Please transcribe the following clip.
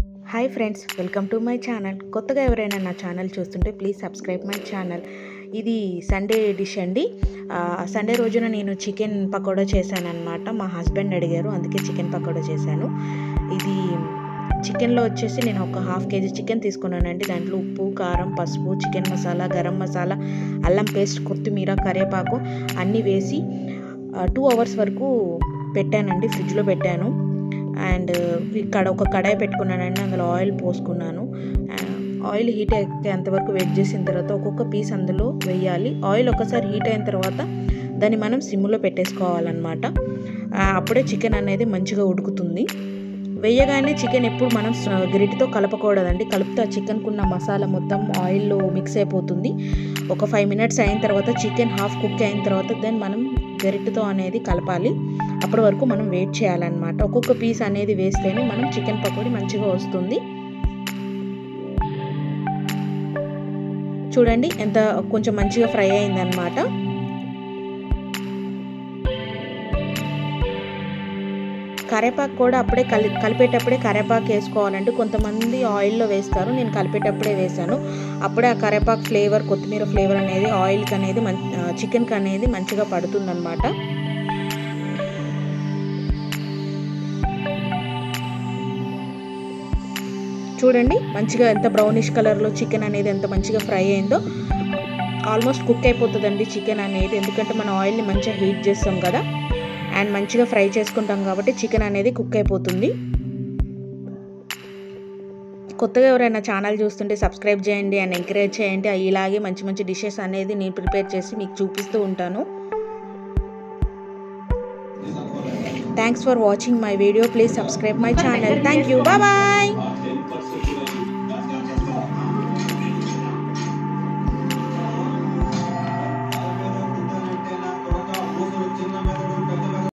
hi friends welcome to my channel కొత్తగా ఎవరైనా నా ఛానల్ చూస్తుంటే ప్లీజ్ సబ్స్క్రైబ్ మై ఛానల్ ఇది సండే డిష్ అండి ఆ, సండే రోజున నేను చికెన్ పకోడా చేశాను అనమాట మా హస్బెండ్ అడిగారు అందుకే చికెన్ పకోడా చేశాను ఇది చికెన్లో వచ్చేసి నేను ఒక హాఫ్ కేజీ చికెన్ తీసుకున్నానండి దాంట్లో ఉప్పు కారం పసుపు చికెన్ మసాలా గరం మసాలా అల్లం పేస్ట్ కొత్తిమీర కరివేపాకు అన్నీ వేసి టూ అవర్స్ వరకు పెట్టానండి ఫ్రిడ్జ్లో పెట్టాను అండ్ ఇక్కడ ఒక కడాయి పెట్టుకున్నానండి అందులో ఆయిల్ పోసుకున్నాను ఆ, ఆయిల్ హీట్ ఎక్కేంత వరకు వెయిట్ చేసిన తర్వాత ఒక్కొక్క పీస్ అందులో వేయాలి ఆయిల్ ఒకసారి హీట్ అయిన తర్వాత దాన్ని మనం సిమ్లో పెట్టేసుకోవాలన్నమాట ఆ, అప్పుడే చికెన్ అనేది మంచిగా ఉడుకుతుంది వేయగానే చికెన్ ఎప్పుడు మనం స- గరిటితో కలపకూడదండి కలిపితే ఆ చికెన్కున్న మసాలా మొత్తం ఆయిల్లో మిక్స్ అయిపోతుంది ఒక ఫైవ్ మినిట్స్ అయిన తర్వాత చికెన్ హాఫ్ కుక్ అయిన తర్వాత దెన్ మనం గరిటెతో అనేది కలపాలి అప్పటి వరకు మనం వెయిట్ చేయాలన్నమాట ఒక్కొక్క పీస్ అనేది వేస్తేనే మనం చికెన్ పకోడీ మంచిగా వస్తుంది చూడండి ఎంత కొంచెం మంచిగా ఫ్రై అయిందనమాట కరేపాకు కూడా అప్పుడే కలి కలిపేటప్పుడే కరేపాకు వేసుకోవాలంటే కొంతమంది ఆయిల్లో వేస్తారు నేను కలిపేటప్పుడే వేసాను అప్పుడే ఆ కరేపాకు ఫ్లేవర్ కొత్తిమీర ఫ్లేవర్ అనేది ఆయిల్కి అనేది మం చికెన్కి అనేది మంచిగా పడుతుందన్నమాట చూడండి మంచిగా ఎంత బ్రౌనిష్ కలర్లో చికెన్ అనేది ఎంత మంచిగా ఫ్రై అయిందో ఆల్మోస్ట్ కుక్ అయిపోతుందండి చికెన్ అనేది ఎందుకంటే మనం ఆయిల్ని మంచిగా హీట్ చేస్తాం కదా అండ్ మంచిగా ఫ్రై చేసుకుంటాం కాబట్టి చికెన్ అనేది కుక్ అయిపోతుంది కొత్తగా ఎవరైనా ఛానల్ చూస్తుంటే సబ్స్క్రైబ్ చేయండి అండ్ ఎంకరేజ్ చేయండి ఇలాగే మంచి మంచి డిషెస్ అనేది నేను ప్రిపేర్ చేసి మీకు చూపిస్తూ ఉంటాను thanks for watching my video please subscribe my channel thank you bye